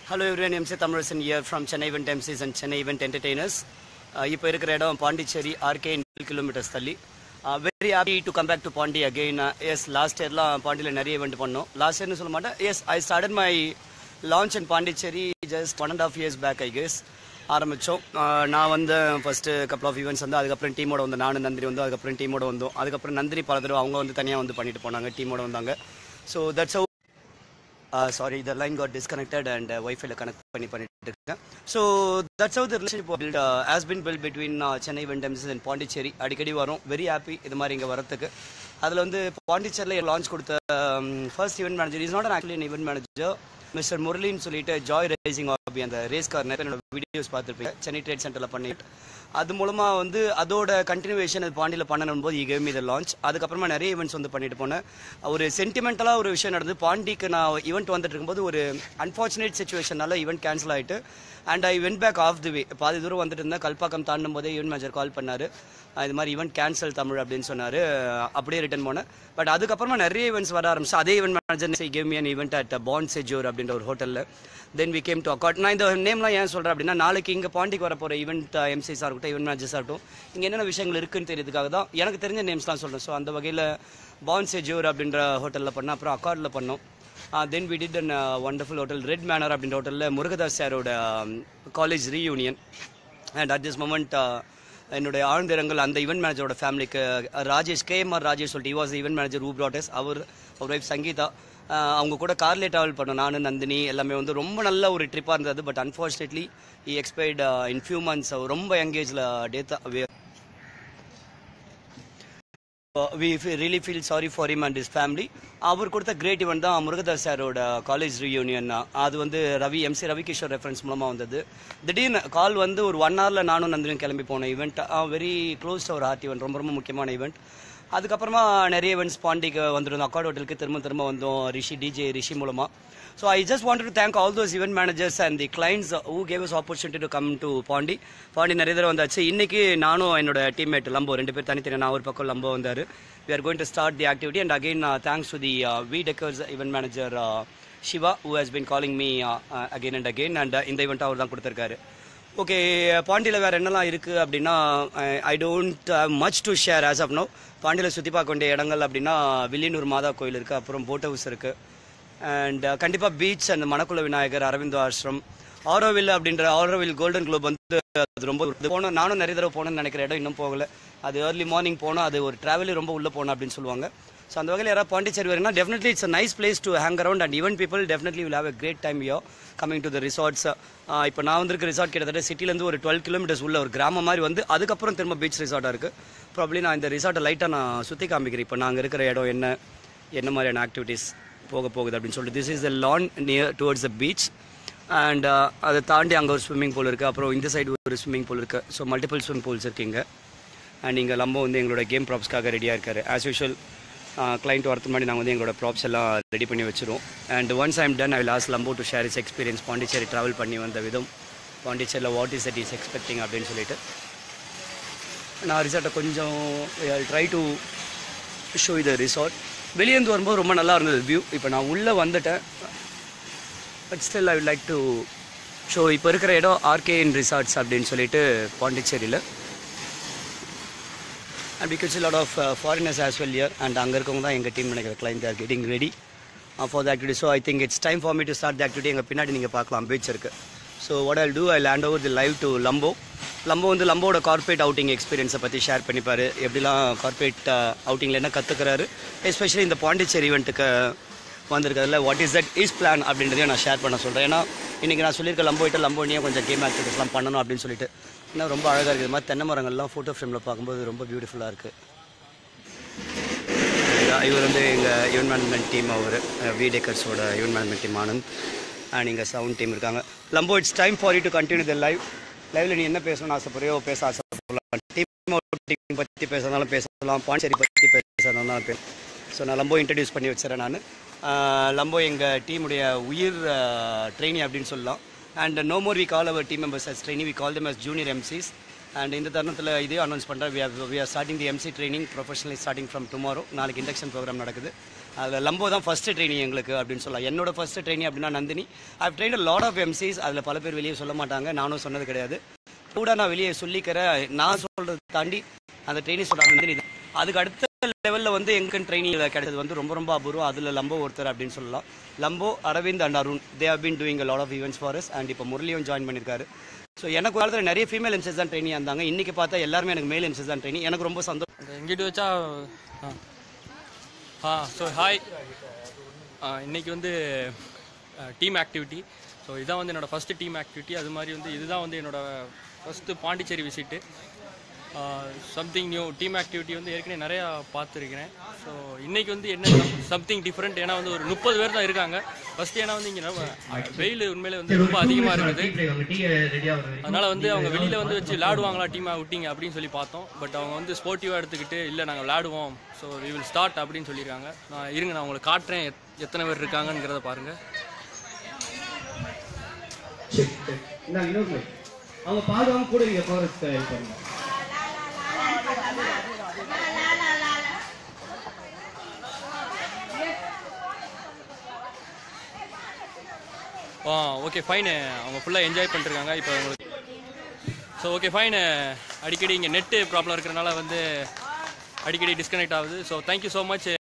Hello everyone MC Tamilarasan here from Chennai event MCs and Chennai event entertainers இப்போ இருக்கிற இடம் Pondicherry RK kilometres தள்ளி very happy to come back to Pondy again yes last இயர்லாம் பாண்டியில் நிறைய event பண்ணோம் லாஸ்ட் இயர்னு சொல்ல மாட்டேன் yes I started my launch in Pondicherry just one and half years back I guess ஆரம்பித்தோம் நான் வந்து ஃபஸ்ட்டு கப்பல் ஆஃப் ஈவெண்ட்ஸ் வந்து அதுக்கப்புறம் டீமோட வந்து நானும் நந்தினி வந்து அதுக்கப்புறம் டீமோட வந்தோம் அதுக்கப்புறம் நந்தினி பல தடவை அவங்க வந்து தனியாக வந்து பண்ணிட்டு போனாங்க டீமோட வந்தாங்க so that's sorry the line got disconnected and ஒய்ஃபைல கனெக்ட் பண்ணி பண்ணிட்டு இருக்கேன் so that's how the relationship build has been build between Chennai vendors and Pondicherry அடிக்கடி வரும் வெரி ஹாப்பி இது மாதிரி இங்கே வரத்துக்கு அதில் வந்து பாண்டிச்சேரியில் லான்ச் கொடுத்த first event manager is not actually event manager mister முரளின்னு சொல்லிட்டு ஜாய் ரேசிங் ஹாபி அந்த ரேஸ் கார் என்னோட வீடியோஸ் பார்த்துருப்பீங்க சென்னை ட்ரேட் சென்டரில் பண்ணிட்டு அது மூலமாக வந்து அதோட கண்டினியூவேஷன் அது பாண்டியில் பண்ணணும் போது ஈகேம் இதை லான்ச் அதுக்கப்புறமா நிறைய ஈவெண்ட்ஸ் வந்து பண்ணிட்டு போனேன் ஒரு சென்டிமெண்டலாக ஒரு விஷயம் நடந்தது பாண்டிக்கு நான் ஈவெண்ட் வந்துட்டு இருக்கும்போது ஒரு அன்ஃபார்ச்சுனேட் சுச்சுவேஷனால ஈவெண்ட் கேன்சல் ஆகிட்டு and I went back of the way பாதி தூரம் வந்துட்டு இருந்தேன் கல்பாக்கம் தாண்டும் போதே ஈவெண்ட் மேனேஜர் கால் பண்ணார் இது மாதிரி ஈவெண்ட் கேன்சல் தமிழ் அப்படின்னு சொன்னார் அப்படியே ரிட்டர்ன் போனேன் பட் அதுக்கப்புறமா நிறைய ஈவெண்ட்ஸ் வர ஆரம்பிச்சு அதே event manager came an event at பாண்ட் செஜூர் அப்படின்ற ஒரு ஹோட்டலில் then we came to Accord நான் இந்த நேம்லாம் ஏன் சொல்கிறேன் அப்படின்னா நாளைக்கு இங்கே பாண்டிக்கு வர போகிற ஈவெண்ட் எம்சிஸாக இருக்கட்டும் ஈவெண்ட் மேனேஜர்ஸாக இருக்கட்டும் இங்கே என்னென்ன விஷயங்கள் இருக்குன்னு தெரியறதுக்காக தான் எனக்கு தெரிஞ்ச நேம்ஸ்லாம் சொல்கிறேன் ஸோ அந்த வகையில் பாண்ட் செஜூர் அப்படின்ற ஹோட்டலில் பண்ணோம் அப்புறம் அக்கார்டில் பண்ணோம் then we did an wonderful hotel red manor அப்படின்ற ஹோட்டலில் முருகதாஸ் சாரோட college reunion and at this moment என்னுடைய ஆழ்ந்திரங்கள் அந்த ஈவெண்ட் மேனேஜரோட ஃபேமிலிக்கு ராஜேஷ் கேஎம்ஆர் ராஜேஷ் சொல்லிட்டு வாஸ் ஈவெண்ட் மேனேஜர் ஊ ப்ராட்டஸ் அவர் அவர் ஒய்ஃப் சங்கீதா அஹ் அவங்க கூட கார்லேயே ட்ராவல் பண்ணோம் நானும் நந்தினி எல்லாமே வந்து ரொம்ப நல்ல ஒரு ட்ரிப்பாக இருந்தது but unfortunately he expired in few months ரொம்ப யங்கேஜில் டேத்தா we really feel sorry for him and his family அவர் கொடுத்த கிரேட் இவெண்ட் தான் முருகதாஸ் சாரோட காலேஜ் ரீயூனியன் அது வந்து ரவி எம்சி ரவிகிஷோர் ரெஃபரன்ஸ் மூலமாக வந்தது திடீர்னு கால் வந்து ஒரு ஒன் ஹவரில் நானும் நந்தினியும் கிளம்பி போன ஈவெண்ட் வெரி க்ளோஸ் ஒரு ஹார்ட் ஈவெண்ட் ரொம்ப ரொம்ப முக்கியமான ஈவெண்ட் அதுக்கப்புறமா நிறைய ஈவெண்ட்ஸ் பாண்டிக்கு வந்துருந்தோம் அக்கார்ட் ஹோட்டலுக்கு திரும்ப திரும்ப வந்தோம் ரிஷி டிஜே ரிஷி மூலமாக so I just want to thank all those event managers and the clients who gave us opportunity to come to Pondy Pondy நிறைய தடவை வந்தாச்சு இன்னைக்கு நானும் என்னோட டீம்மேட் லம்போ ரெண்டு பேர் தனித்தனி நான் ஒரு பக்கம் லம்போ வந்தார் we are going to start the activity and again thanks to the V deckers event manager Siva who has been calling me again and again and இந்த ஈவெண்ட் அவர் தான் கொடுத்துருக்காரு ஓகே பாண்டியில் வேறு என்னெல்லாம் இருக்குது அப்படின்னா I don't have much to share as of now பாண்டியில் சுற்றி பார்க்க வேண்டிய இடங்கள் அப்படின்னா வில்லியனூர் மாதா கோயில் இருக்குது அப்புறம் போட் ஹவுஸ் இருக்குது அண்ட் கண்டிப்பாக பீச் அண்ட் மணக்குள விநாயகர் அரவிந்தோ ஆசிரம் ஆரோவில் அப்படின்ற ஆரோவில் கோல்டன் குளோப் வந்து அது ரொம்ப இது போனோம் நானும் நிறைய தடவை போகணும்னு நினைக்கிற இடம் இன்னும் போகல அது ஏர்லி மார்னிங் போனோம் அது ஒரு ட்ராவலே ரொம்ப உள்ளே போனோம் அப்படின்னு சொல்லுவாங்க ஸோ அந்த வகையில் யாராவது பாண்டிச்சேரி வரீங்கன்னா definitely it's nice place to hang around and even people definitely will have a great time you coming to the resorts இப்போ நான் வந்திருக்க ரிசார்ட் கிட்டத்தட்ட சிட்டிலேருந்து ஒரு டுவெல் கிலோமீட்டர்ஸ் உள்ள ஒரு கிராமம் மாதிரி வந்து அதுக்கப்புறம் திரும்ப பீச் ரிசார்ட்டாக இருக்குது ப்ராப்ளி நான் இந்த ரிசார்ட்டை லைட்டாக நான் சுற்றி காமிக்கிறேன் இப்போ நாங்கள் இருக்கிற இடம் என்ன என்ன மாதிரியான ஆக்டிவிட்டீஸ் போக போகுது அப்படின்னு சொல்லிட்டு this is the lawn near towards the beach and அதை தாண்டி அங்கே ஒரு ஸ்விம்மிங் பூல் இருக்குது அப்புறம் இந்த சைடு ஒரு ஸ்விம்மிங் பூல் இருக்குது ஸோ மல்டிபிள் ஸ்விம் பூல்ஸ் இருக்குங்க அண்ட் இங்கே லம்போ வந்து எங்களோட கேம் ப்ராப்ஸ்க்காக ரெடியாக இருக்காரு ஆஸ் யூஷுவல் கிளைண்ட் வரதுக்கு முன்னாடி நாங்கள் வந்து எங்களோட ப்ராப்ஸ் எல்லாம் ரெடி பண்ணி வச்சிருவோம் and once I'm done I last Lambo to share his experience Pondicherry travel பண்ணி வந்த விதம் பாண்டிச்சேரியில் what is it is expecting அப்படின்னு சொல்லிட்டு நான் ரிசார்ட்டை கொஞ்சம் ட்ரை டு ஷோ இது ரிசார்ட் வெளியேந்து வரும்போது ரொம்ப நல்லா இருந்தது வியூ இப்போ நான் உள்ளே வந்துட்டேன் but still I would like to show இப்போ இருக்கிற இடம் ஆர்கேஎன் ரிசார்ட்ஸ் அப்படின்னு சொல்லிட்டு பாண்டிச்சேரியில் and because lot of foreigners as well here and அங்கே இருக்கவங்க தான் எங்கள் டீம் நினைக்கிற client are getting ready for the activity so I think it's time for me to start the activity எங்கள் பின்னாடி நீங்கள் பார்க்கலாம் பீச் இருக்குது so what I'll do I land over the live to Lambo Lambo வந்து லம்போட corporate outing எக்ஸ்பீரியன்ஸை பற்றி share பண்ணிப்பார் எப்படிலாம் கார்பரேட் அவுட்டிங்கில் என்ன கற்றுக்கிறாரு எஸ்பெஷலி இந்த பாண்டிச்சேரி ஈவெண்ட்டுக்கு வந்திருக்கிறதுல what is that is plan அப்படின்றதையும் நான் ஷேர் பண்ண சொல்கிறேன் ஏன்னா இன்றைக்கி நான் சொல்லியிருக்க லம்போயிட்ட லம்போனியாக கொஞ்சம் கேம் ஆக்டிவிட்டிஸ்லாம் பண்ணணும் அப்படின்னு சொல்லிட்டு ஏன்னா ரொம்ப அழகாக இருக்குது இது மாதிரி தென்னை மரங்கள்லாம் ஃபோட்டோ ஃப்ரேமில் பார்க்கும்போது ரொம்ப பியூட்டிஃபுல்லாக இருக்குது இவர் வந்து எங்கள் ஈவெண்ட் மேனேஜ்மெண்ட் டீம் அவர் வி டேக்கர்ஸோட event management team Anand and இங்கே சவுண்ட் டீம் இருக்காங்க லம்போ it's time for you to continue the live லைவ்ல நீ என்ன பேசணும்னு ஆசைப்படுறியோ பேச ஆசைப்படலாம் டீம் டீம் பற்றி பேசுறதுனாலும் பேசலாம் பாண்டிச்சேரி பற்றி பேசுறதுனாலும் பேச ஸோ நான் லம்போ இன்ட்ரடியூஸ் பண்ணி வச்சுறேன் நான் லம்போ எங்கள் டீமுடைய உயிர் ட்ரெயினி அப்படின்னு சொல்லலாம் and no more we call our team members as trainee we call them as junior MCs and இந்த தருணத்தில் இதே அனௌன்ஸ் பண்ணுறேன் we are we are starting the MC training professionally starting from tomorrow நாளைக்கு induction program நடக்குது அதில் லம்போ தான் first training எங்களுக்கு அப்படின்னு சொல்லலாம் என்னோட ஃபர்ஸ்ட் ட்ரைனிங் அப்படின்னா Nandini I train lot of MCs அதில் பல பேர் வெளியே சொல்ல மாட்டாங்க நானும் சொன்னது கிடையாது கூட நான் வெளியே சொல்லிக்கிறேன் நான் சொல்றதை தாண்டி அந்த ட்ரைனிங் சொல்றாங்க நந்தினி தான். அதுக்கு அடுத்த லெவலில் வந்து எங்களுக்கு ட்ரைனிங் கிடைச்சது வந்து ரொம்ப ரொம்ப அபூர்வம் அதில் லம்போ ஒருத்தர் அப்படின்னு சொல்லலாம் லம்போ Arvind and Arun they have been doing lot of events for us and இப்போ முரளியும் ஜாயின் பண்ணியிருக்காரு ஸோ எனக்கு ஒரு காலத்தில் நிறைய ஃபீமேல் எம்சஸ் தான் ட்ரைனிங் இருந்தாங்க இன்னைக்கு பார்த்தா எல்லாருமே எனக்கு மேல் எம்சஸ் தான் ட்ரைனிங் எனக்கு ரொம்ப சந்தோஷம் அந்த எங்கிட்ட வச்சா ஆ ஆ ஸோ ஹாய் இன்னைக்கு வந்து டீம் ஆக்டிவிட்டி ஸோ இதான் வந்து என்னோடய ஃபஸ்ட்டு டீம் ஆக்டிவிட்டி அது மாதிரி வந்து இதுதான் வந்து என்னோடய first Pondicherry visit something new team activity வந்து ஏற்கனவே நிறையா பார்த்துருக்கிறேன் ஸோ இன்னைக்கு வந்து என்ன சம்திங் டிஃப்ரெண்ட் ஏன்னா வந்து ஒரு முப்பது பேர் தான் இருக்காங்க ஃபஸ்ட்டு ஏன்னா வந்து இங்கே நம்ம வெயில் உண்மையிலே வந்து ரொம்ப அதிகமாக இருக்குது அதனால வந்து அவங்க வெளியில வந்து வச்சு விளையாடுவாங்களா டீமா விட்டீங்க அப்படின்னு சொல்லி பார்த்தோம் பட் அவங்க வந்து ஸ்போர்ட்டிவாக எடுத்துக்கிட்டு இல்லை நாங்கள் விளையாடுவோம் ஸோ வி வில் ஸ்டார்ட் அப்படின்னு சொல்லியிருக்காங்க நான் இருங்க நான் உங்களுக்கு காட்டுறேன் எத்- எத்தனை பேர் இருக்காங்கங்கிறத பாருங்க இந்தாங்க இன்னொரு mic. அவங்க பாடுவாங்க கூட நீங்க கோரஸ் ஹெல்ப் பண்ணுங்க ஆ ஓகே ஃபைனு அவங்க ஃபுல்லாக என்ஜாய் பண்ணிருக்காங்க இப்போ உங்களுக்கு ஸோ ஓகே ஃபைனு அடிக்கடி இங்கே நெட்டு ப்ராப்ளம் இருக்கிறனால வந்து அடிக்கடி டிஸ்கனெக்ட் ஆகுது ஸோ தேங்க்யூ ஸோ மச்